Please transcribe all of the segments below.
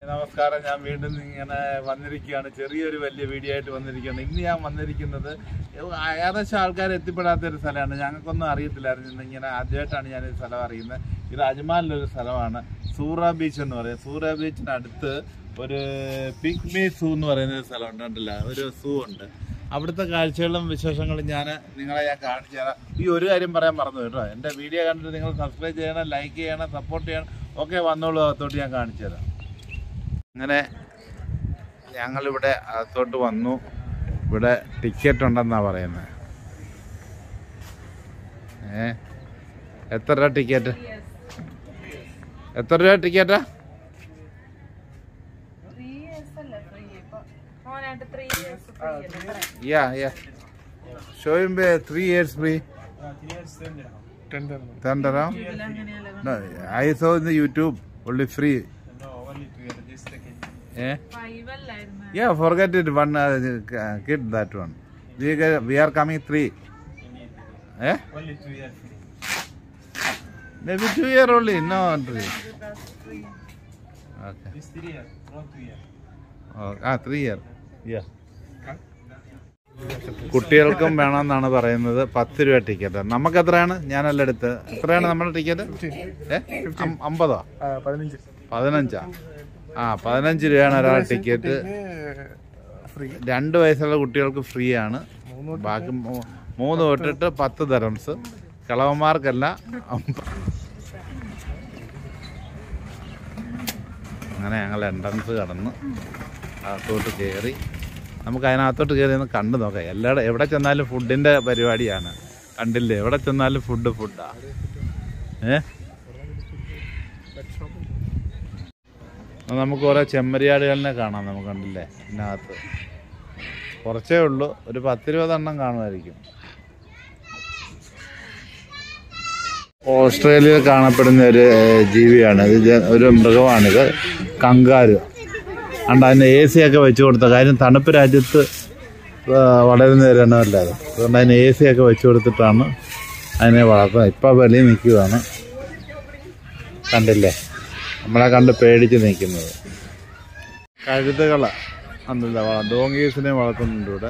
നമസ്കാരം ഞാൻ വീണ്ടും ഇങ്ങനെ വന്നിരിക്കുകയാണ് ചെറിയൊരു വലിയ വീഡിയോ ആയിട്ട് വന്നിരിക്കുകയാണ് ഇന്ന് ഞാൻ വന്നിരിക്കുന്നത് ഏകദേശം ആൾക്കാർ എത്തിപ്പെടാത്ത ഒരു സ്ഥലമാണ് ഞങ്ങൾക്കൊന്നും അറിയത്തില്ലായിരുന്നു ഇന്ന് ഇങ്ങനെ ആദ്യമായിട്ടാണ് ഞാൻ ഈ സ്ഥലം അറിയുന്നത് ഇത് അജ്മാലിലൊരു സ്ഥലമാണ് സൂറ ബീച്ച് എന്ന് പറയും സൂറ ബീച്ചിന് അടുത്ത് ഒരു പിഗ്മി സൂ എന്ന് പറയുന്ന ഒരു സ്ഥലമുണ്ട് ഉണ്ടല്ലോ ഒരു സൂ ഉണ്ട് അവിടുത്തെ കാഴ്ചകളും വിശേഷങ്ങളും ഞാൻ നിങ്ങളെ ഞാൻ കാണിച്ചു തരാം ഈ ഒരു കാര്യം പറയാൻ മറന്നു കേട്ടോ എൻ്റെ വീഡിയോ കണ്ടിട്ട് നിങ്ങൾ സബ്സ്ക്രൈബ് ചെയ്യണം ലൈക്ക് ചെയ്യണം സപ്പോർട്ട് ചെയ്യണം ഓക്കെ വന്നോളൂ അകത്തോട്ട് ഞാൻ കാണിച്ചു തരാം അങ്ങനെ ഞങ്ങളിവിടെ അകത്തോട്ട് വന്നു ഇവിടെ ടിക്കറ്റ് ഉണ്ടെന്നാ പറയുന്നത് ഏ എത്ര രൂപ ടിക്കറ്റ് എത്ര രൂപ ടിക്കറ്റാ ത്രീ ഇയേഴ്സ് അല്ലേ ഫ്രീ ഇപ്പൊ മോനായിട്ട് ത്രീ ഇയേഴ്സ് ഫ്രീ അല്ലേ യാ യാ ഷോയും ത്രീ ഇയേഴ്സ് ഫ്രീ ടെൻ തരാം ഇതിലങ്ങനെയല്ലേ I saw in YouTube only free eh five അല്ലായിരുന്നു yeah forget it one uh, kid that one we, get- we are coming three eh maybe two year only no three okay oh, ah three year yeah കുട്ടികൾക്കും വേണമെന്നാണ് പറയുന്നത് പത്ത് രൂപ ticket നമുക്ക് എത്രയാണ് ഞാനല്ല എടുത്ത് എത്രയാണ് നമ്മുടെ ടിക്കറ്റ് ഏ അം- അമ്പതോ പതിനഞ്ച് പതിനഞ്ചാ ആ പതിനഞ്ച് രൂപയാണ് ഒരാൾ ടിക്കറ്റ് ഫ്രീ രണ്ട് വയസ്സുള്ള കുട്ടികൾക്ക് ഫ്രീ ആണ് ബാക്കി മൂ- മൂന്ന് തൊട്ടിട്ട് പത്ത് തരംസ് കിളവന്മാർക്കല്ല അമ്പ- അങ്ങനെ ഞങ്ങൾ എൻട്രൻസ് കടന്ന് അകത്തോട്ട് കയറി നമുക്ക് അതിനകത്തോട്ട് കയറി ഒന്ന് കണ്ടു നോക്കാം എല്ലായിടെ എവിടെ ചെന്നാലും ഫുഡിൻ്റെ പരിപാടിയാണ് കണ്ടില്ലേ എവിടെ ചെന്നാലും ഫുഡ് ഫുഡാ ഏ നമുക്ക് ഓരോ ചെമ്മരിയാടുകളിനെ കാണാം നമുക്ക് കണ്ടില്ലേ ഇതിനകത്ത് കുറച്ചേ ഉള്ളൂ ഒരു പത്തിരുപതെണ്ണം കാണുമായിരിക്കും ഓസ്ട്രേലിയയിൽ കാണപ്പെടുന്ന ഒരു ഏഹ്, ജീവിയാണ് ഇത് ജ- ഒരു മൃഗമാണിത് കങ്കാരു അണ്ട് അതിന് എ സി ഒക്കെ വെച്ച് കൊടുത്ത കാര്യം തണുപ്പ് രാജ്യത്ത് ആ, വളരുന്ന ഒരെണ്ണമല്ല അത് അതുകൊണ്ട് അതിന് എ സി ഒക്കെ വെച്ച് കൊടുത്തിട്ടാണ് അതിനെ വളർത്തുന്നത് ഇപ്പം വെളിയിൽ നിൽക്കുകയാണ് കണ്ടില്ലേ നമ്മളെ കണ്ട് പേടിച്ച് നിൽക്കുന്നത് കഴുതകള അന്നില്ല ഡോങ്കീസിനെ വളർത്തുന്നുണ്ട് ഇവിടെ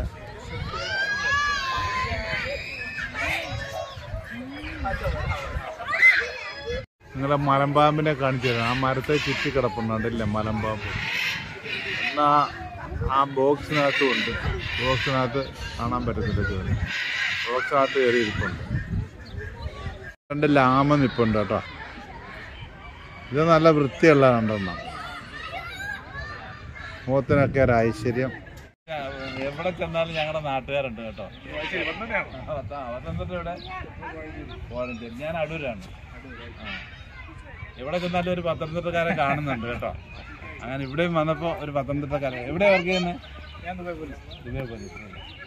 നിങ്ങളെ മലമ്പാമ്പിനെ കാണിച്ചു തരാം ആ മരത്തെ ചുറ്റി കിടപ്പുണ്ടല്ലേ മലമ്പാമ്പ് എന്നാ ആ ബോക്സിനകത്തും ഉണ്ട് ബോക്സിനകത്ത് കാണാൻ പറ്റത്തില്ല ചോദിച്ചു ബോക്സിനകത്ത് കയറി ഇരിപ്പുണ്ട് രണ്ട് ലാമ നിപ്പുണ്ട് കേട്ടോ ഇത് നല്ല വൃത്തിയുള്ള രണ്ടെണ്ണം മുഖത്തിനൊക്കെ ഒരു ഐശ്വര്യം എവിടെ ചെന്നാലും ഞങ്ങളുടെ നാട്ടുകാരുണ്ട് കേട്ടോ ഇവിടെ കോഴഞ്ചേരി ഞാൻ അടൂരാണ് ആ. എവിടെ ചെന്നാലും ഒരു പത്തനംതിട്ടക്കാരെ കാണുന്നുണ്ട് കേട്ടോ അങ്ങനെ ഇവിടെയും വന്നപ്പോ ഒരു പത്തനംതിട്ടക്കാരെ എവിടെ വർക്ക് ചെയ്യുന്നത് ഞാൻ ദുബായ് പോലീസ് ദുബായ് പോലീസ്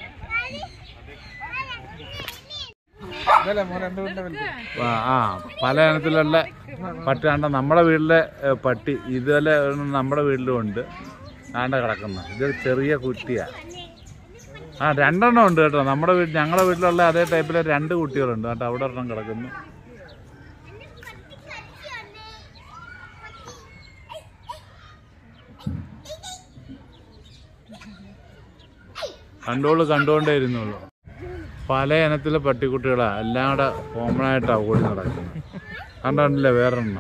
ആ ആ പല ഇനത്തിലുള്ള പട്ടി കണ്ട നമ്മുടെ വീട്ടിലെ ഏ, പട്ടി ഇതുപോലെ ഒരെണ്ണം നമ്മുടെ വീട്ടിലും ഉണ്ട് ആണ്ട കിടക്കുന്ന ഇത് ചെറിയ കുട്ടിയാ ആ രണ്ടെണ്ണം ഉണ്ട് കേട്ടോ നമ്മുടെ വീട്ടിൽ ഞങ്ങളുടെ വീട്ടിലുള്ള അതേ ടൈപ്പിലെ രണ്ട് കുട്ടികളുണ്ട് കേട്ടോ അവിടെ ഒരെണ്ണം കിടക്കുന്നു കണ്ടോളൂ കണ്ടുകൊണ്ടേ ഇരുന്നുള്ളൂ പല ഇനത്തിലെ പട്ടിക്കുട്ടികളാ എല്ലാം കൂടെ കോമൺ ആയിട്ടാ ഓടി നടക്കുന്നത് കണ്ടില്ലേ വേറെണ്ണം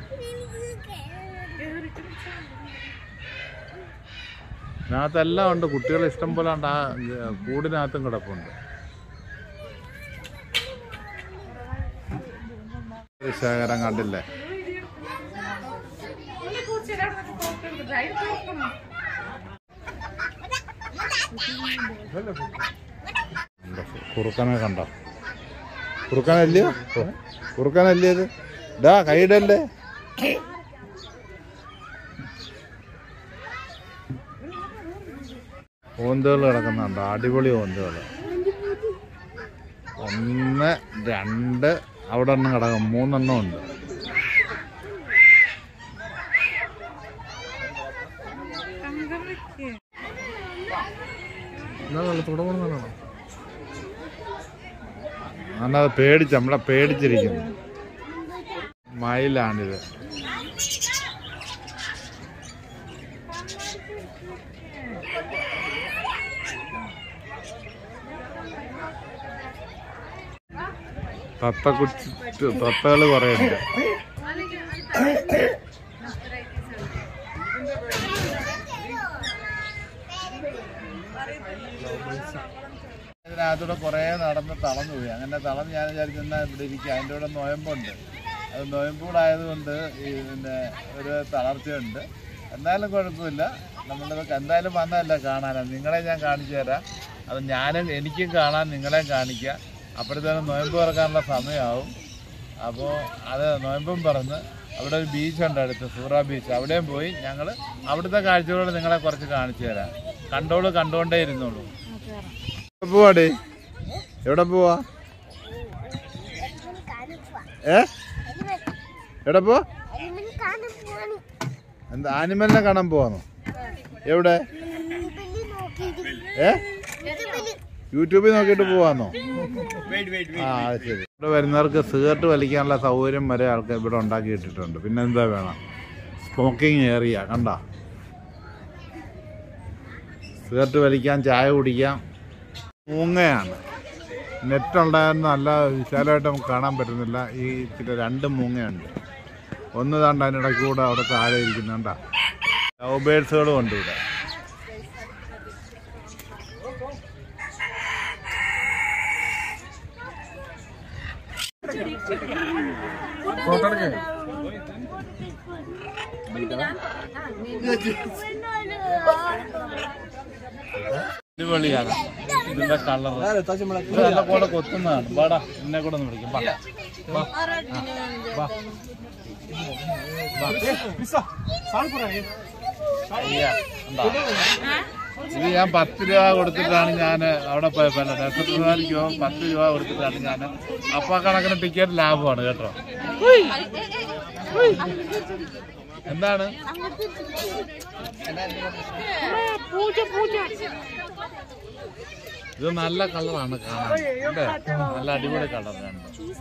ഇതിനകത്തെല്ലാം ഉണ്ട് കുട്ടികൾ ഇഷ്ടം പോലെ ഉണ്ട് ആ ഏ, കൂടിനകത്തും കിടപ്പുണ്ട് ഒരു ശേഖരം കണ്ടില്ലേ ഉണ്ട്. കുറുക്കനെ കണ്ടോ കുറുക്കനല്ലയോ ഓ, കുറുക്കനല്ലേ ഇത് ഡാ കൈയിടല്ലേ ഓന്തുകൾ കിടക്കുന്നുണ്ട് അടിപൊളി ഓന്തുകൾ ഒന്ന് രണ്ട് അവിടെ എണ്ണം കിടക്കും മൂന്നെണ്ണം ഉണ്ട് തുടങ്ങുന്നതാണോ അന്നത് പേടിച്ച് നമ്മളെ പേടിച്ചിരിക്കുന്നു മയിലാണിത് തത്ത കുച്ച് തത്തകൾ കുറേ ഉണ്ട് ഇതിനകത്തൂടെ കുറേ നടന്ന് തളർന്നു പോയി അങ്ങനെ തളർന്ന് ഞാൻ വിചാരിച്ചു എന്നാ ഇവിടെ ഇരിക്കുക അതിൻ്റെ കൂടെ നോയമ്പുണ്ട് അത് നോയമ്പൂടായതുകൊണ്ട് ഈ പിന്നെ ഒരു തളർച്ചയുണ്ട് എന്നാലും കുഴപ്പമില്ല നമ്മളിതൊക്കെ എന്തായാലും വന്നതല്ല കാണാനാണ് നിങ്ങളെ ഞാൻ കാണിച്ചു തരാം അത് ഞാനും എനിക്കും കാണാൻ നിങ്ങളെ കാണിക്കാം അപ്പോഴത്തേനും നോയമ്പ് തുറക്കാനുള്ള സമയമാവും അപ്പോൾ അത് നോയമ്പും പറഞ്ഞ് അവിടെ ഒരു ബീച്ചുണ്ട് അടുത്ത് സൂറ ബീച്ച് അവിടെയും പോയി ഞങ്ങൾ അവിടുത്തെ കാഴ്ചകൾ നിങ്ങളെ കുറച്ച് കാണിച്ചു തരാം കണ്ടോളൂ കണ്ടുകൊണ്ടേ ഇരുന്നോളൂ എവിടെ പോവാടേ എവിടെ പോവാ ഏ എവിടെ പോവാ എന്താ ആനിമലിനെ കാണാൻ പോവാന്നോ എവിടെ ഏ യൂട്യൂബിൽ നോക്കിയിട്ട് പോവാന്നോ ആ അത് ശരി ഇവിടെ വരുന്നവർക്ക് സിഗരറ്റ് വലിക്കാനുള്ള സൗകര്യം വരെ ആൾക്കാർ ഇവിടെ ഉണ്ടാക്കി ഇട്ടിട്ടുണ്ട് പിന്നെ എന്താ വേണം സ്മോക്കിംഗ് ഏറിയ കണ്ട സിഗരറ്റ് വലിക്കാം ചായ കുടിക്കാം മൂങ്ങയാണ് നെറ്റ് ഉണ്ടായിരുന്ന നല്ല വിശാലമായിട്ട് നമുക്ക് കാണാൻ പറ്റുന്നില്ല ഈ ഇതിൽ രണ്ട് മൂങ്ങയുണ്ട് ഒന്ന് താണ്ട് അതിനിടയ്ക്ക് കൂടെ അവിടെ താഴെ ഇരിക്കുന്നുണ്ട ലവ് ബേഡ്സുകളും ഉണ്ട് ഇവിടെ ഫോട്ടോ എടുക്കേ അടിപൊളിയാണ് ഇതിന്റെ കളർ നല്ല കൂടെ കൊത്തുന്നതാണ് വാടാ എന്നെ കൂടെ ഒന്ന് വിളിക്കും വാ. വാ. ആ, വാ. അയ്യ, കണ്ടോ? ഇത് ഞാൻ പത്ത് രൂപ കൊടുത്തിട്ടാണ് ഞാൻ അവിടെ പോയപ്പോ ഡെസർട്ട് പോകും പത്ത് രൂപ കൊടുത്തിട്ടാണ് ഞാൻ അപ്പൊ ആ കണക്കിന് ടിക്കറ്റ് ലാഭമാണ് കേട്ടോ എന്താണ് ഇത് നല്ല കളറാണ് കാണാൻ അല്ലേ നല്ല അടിപൊളി കളറാണ്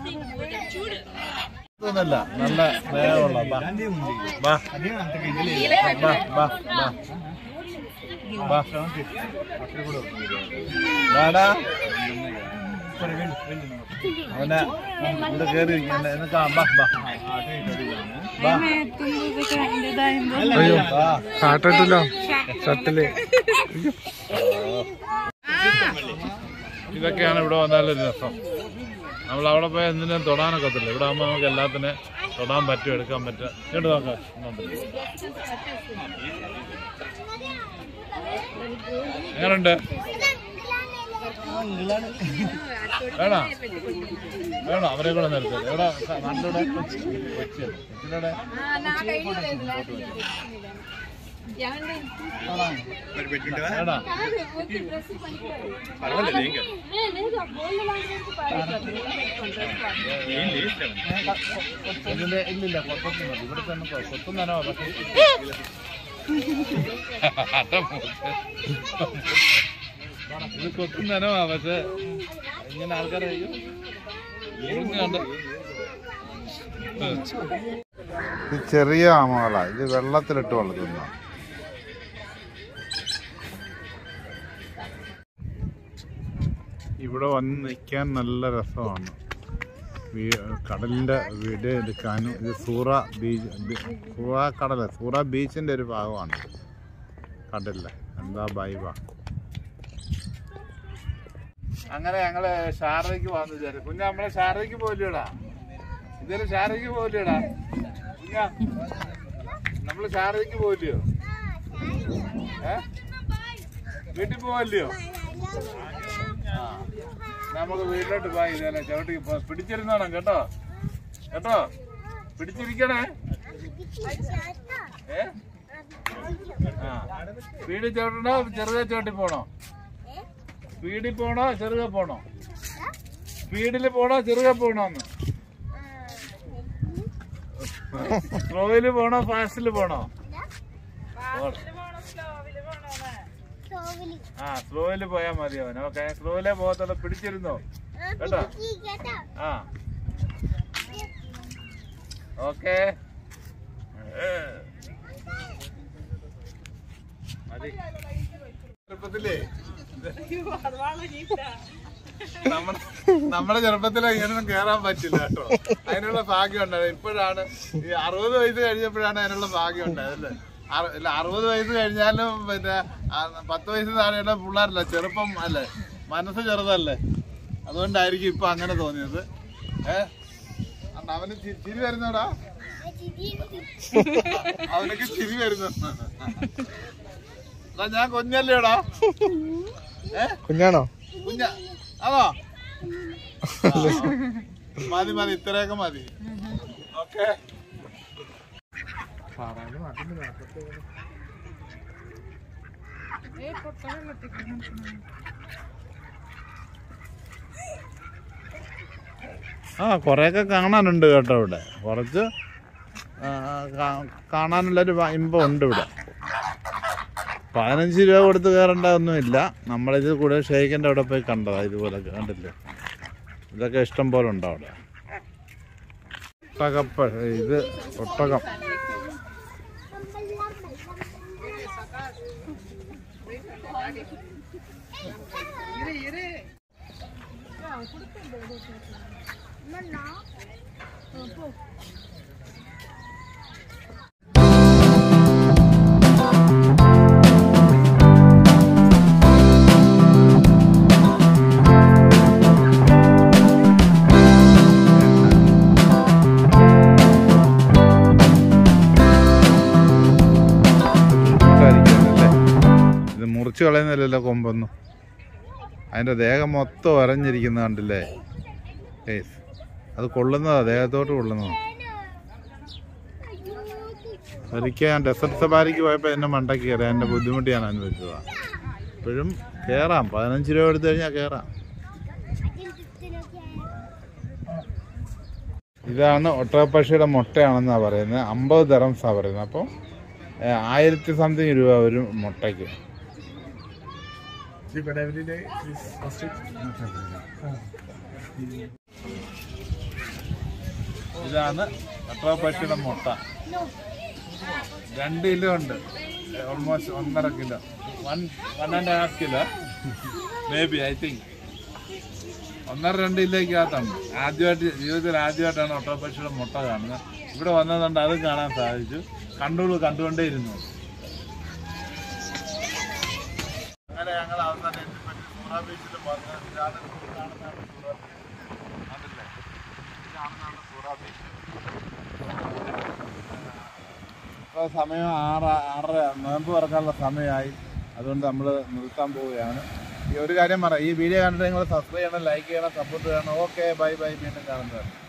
ഇതൊന്നല്ല നല്ല സ്നേഹമുള്ള ബാ. ബാ. ബാ, ബാ, ബാ. ബാ. വാടാ. അവനെ ഇവിടെ കയറി ഇരിക്കണ്ട എന്ന് കാ ബാ ബാ ബാ അയ്യോ ബാ കാട്ടിട്ടില്ല ഷട്ടില് ഇതൊക്കെയാണ് ഇവിടെ വന്നാലൊരു രസം നമ്മൾ അവിടെ പോയാൽ എന്തിനും തൊടാനൊക്കത്തില്ല ഇവിടെ ആകുമ്പോൾ നമുക്ക് എല്ലാത്തിനെ തൊടാൻ പറ്റും എടുക്കാൻ പറ്റും ഇങ്ങോട്ട് നോക്കാം ഇങ്ങോട്ട്. എങ്ങനുണ്ട് വേണോ വേണോ അവരെ കൂടെ നിർത്തത് എവിടെ നാട്ടിലൂടെ കൊച്ചി കൊച്ചിയിലൂടെ വേണോ ഇതിന്റെ ഇല്ലില്ല കൊത്തൊന്നും മതി ഇവിടെ തന്നെ കൊ- കൊത്തും നനവാ പക്ഷേ ഇത് കൊത്തും നനവാ പക്ഷെ ഇങ്ങനെ ആൾക്കാരെ കണ്ട് ഇത് ചെറിയ ആമകളാ ഇത് വെള്ളത്തിലിട്ട് വളർത്തുന്ന ഇവിടെ വന്ന് നിൽക്കാൻ നല്ല രസമാണ് വീ- കടലിന്റെ വീഡിയോ എടുക്കാനും ഇത് സൂറ ബീച്ച് ബി- സൂറ കടല സൂറ ബീച്ചിന്റെ ഒരു ഭാഗമാണ് കടലിലെ എന്താ ബൈബ അങ്ങനെ ഞങ്ങള് ഷാർജയ്ക്ക് വന്നു വിചാരിച്ചു കുഞ്ഞ നമ്മളെ ഷാർജയ്ക്ക് പോയില്ലടാ ഇതൊരു ഷാർജയ്ക്ക് പോയില്ലടാ കുഞ്ഞ നമ്മള് ഷാർജയ്ക്ക് പോയില്ലയോ ഏ വീട്ടിൽ പോവല്ലയോ ആ നമുക്ക് വീട്ടിലോട്ട് പോയി ഇതല്ലേ ചവിട്ടി പോ- പിടിച്ചിരുന്നോണം കേട്ടോ കേട്ടോ പിടിച്ചിരിക്കണേ ഏ ആ സ്പീഡിൽ ചവിട്ടണോ ചെറുതെ ചവിട്ടി പോണോ സ്പീഡിൽ പോണോ ചെറുതെ പോണോ സ്പീഡിൽ പോണോ ചെറുതെ പോണോന്ന് സ്ലോയില് പോണോ ഫാസ്റ്റില് പോണോ ആ സ്ലോയില് പോയാ മതി അവൻ ഓക്കെ സ്ലോയിലേ പോകത്തുള്ളൂ പിടിച്ചിരുന്നോ കേട്ടോ ആ ഓക്കെ ചെറുപ്പത്തിലേ നമ്മുടെ നമ്മുടെ ചെറുപ്പത്തിലെ ഇങ്ങനൊന്നും കേറാൻ പറ്റില്ല കേട്ടോ അതിനുള്ള ഭാഗ്യം ഉണ്ടായത് ഇപ്പോഴാണ് ഈ അറുപത് വയസ്സ് കഴിഞ്ഞപ്പോഴാണ് അതിനുള്ള ഭാഗ്യം ഉണ്ടായത് അല്ലേ അറു- ഇല്ല അറുപത് വയസ്സ് കഴിഞ്ഞാലും പിന്നെ ആ, പത്ത് വയസ്സ് താഴെയുള്ള പിള്ളേരല്ല ചെറുപ്പം അല്ലേ മനസ്സ് ചെറുതല്ലേ അതുകൊണ്ടായിരിക്കും ഇപ്പൊ അങ്ങനെ തോന്നിയത് ഏ അണ്ണാ, അവന് ചി- ചിരി വരുന്നോടാ അവനൊക്കെ ചിരി വരുന്നു എടാ, ഞാൻ കുഞ്ഞല്ലേടാ ഏ കുഞ്ഞാണോ കുഞ്ഞ അതോ മതി മതി ഇത്രയൊക്കെ മതി ഓക്കെ ആ കുറെയൊക്കെ കാണാനുണ്ട് കേട്ടോ ഇവിടെ കുറച്ച് ആ, കാ- കാണാനുള്ളൊരു വ- ഇമ്പം ഉണ്ട് ഇവിടെ പതിനഞ്ച് രൂപ കൊടുത്ത് കയറേണ്ട ഒന്നുമില്ല നമ്മളിത് കൂടെ ഷെയ്ഖിൻ്റെ അവിടെ പോയി കണ്ടതാ ഇതുപോലെ കണ്ടില്ലേ ഇതൊക്കെ ഇഷ്ടം പോലെ ഉണ്ട് അവിടെ ഒട്ടകപ്പ ഇത് ഒട്ടകം കൊണ്ടായിരിക്കുമല്ലേ ഇത് മുറിച്ച് കളയുന്നില്ലല്ലോ കൊമ്പൊന്നും അതിൻ്റെ ദേഹം മൊത്തം ഒരഞ്ഞിരിക്കുന്ന കണ്ടില്ലേ ഏയ് അത് കൊള്ളുന്നതാ ദേഹത്തോട്ട് കൊള്ളുന്നതാ ഒരിക്കൽ ഞാൻ ഡെസർട്ട് സഫാരിക്ക് പോയപ്പോൾ എന്നെ മണ്ടയ്ക്ക് കയറി എൻ്റെ ബുദ്ധിമുട്ട് ഞാൻ അനുഭവിച്ചതാ ഇപ്പോഴും കയറാം പതിനഞ്ച് രൂപ എടുത്തു കഴിഞ്ഞാൽ കയറാം ഇതാണ് ഒട്ടകപ്പക്ഷിയുടെ മുട്ടയാണെന്നാണ് പറയുന്നത് അമ്പത് ദറംസാണ് പറയുന്നത് അപ്പോൾ ആയിരത്തി സംതിങ് രൂപ ഒരു മുട്ടയ്ക്ക് but every day is ostrich. ഇതാണ് ഒട്ടകപ്പക്ഷിയുടെ മുട്ട രണ്ട് കിലോ ഉണ്ട് ഓൾമോസ്റ്റ് ഒന്നര kilo one one and half kilo maybe I think ഒന്നര രണ്ട് കിലോയ്ക്കകത്താണ് ആദ്യമായിട്ട് ജീവിതത്തിൽ ആദ്യമായിട്ടാണ് ഒട്ടകപ്പക്ഷിയുടെ മുട്ട കാണുന്നത് ഇവിടെ വന്നതുകൊണ്ട് അതും കാണാൻ സാധിച്ചു കണ്ടോളൂ കണ്ടുകൊണ്ടേ ഇരുന്നു അങ്ങനെ ഞങ്ങൾ അവസാനം എത്തിപ്പറ്റി സൂറ ബീച്ചിൽ വന്ന് ഇതാണ് ഈ കാണുന്നതാണ് സൂറ ബീച്ച് കണ്ടില്ലേ ഈ കാണുന്നതാണ് സൂറ ബീച്ച് ഇപ്പോൾ സമയം ആറ് ആറര നോമ്പ് തുറക്കാനുള്ള സമയമായി അതുകൊണ്ട് നമ്മൾ നിർത്താൻ പോവുകയാണ് ഈ ഒരു കാര്യം പറയാം ഈ വീഡിയോ കണ്ടിട്ട് നിങ്ങൾ സബ്സ്ക്രൈബ് ചെയ്യണം ലൈക്ക് ചെയ്യണം സപ്പോർട്ട് ചെയ്യണം ഓക്കെ ബൈ ബൈ വീണ്ടും കാണുന്നതാണ്